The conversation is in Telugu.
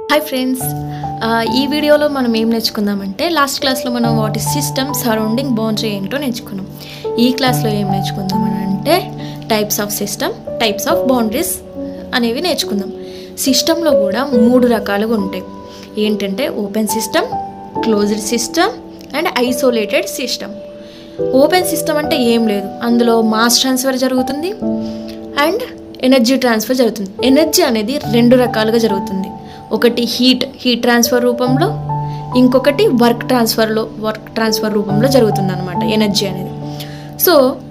హాయ్ ఫ్రెండ్స్ ఈ వీడియోలో మనం ఏం నేర్చుకుందామంటే లాస్ట్ క్లాస్లో మనం వాటి సిస్టమ్ సరౌండింగ్ బౌండరీ ఏంటో నేర్చుకున్నాం ఈ క్లాస్లో ఏం నేర్చుకుందామని అంటే types of system types of boundaries అనేవి నేర్చుకుందాం సిస్టంలో కూడా మూడు రకాలుగా ఉంటాయి ఏంటంటే open system closed system and isolated system open system అంటే ఏం లేదు అందులో మాస్ ట్రాన్స్ఫర్ జరుగుతుంది అండ్ ఎనర్జీ ట్రాన్స్ఫర్ జరుగుతుంది ఎనర్జీ అనేది రెండు రకాలుగా జరుగుతుంది ఒకటి హీట్ హీట్ ట్రాన్స్ఫర్ రూపంలో ఇంకొకటి వర్క్ ట్రాన్స్ఫర్లో వర్క్ ట్రాన్స్ఫర్ రూపంలో జరుగుతుంది అనమాట ఎనర్జీ అనేది సో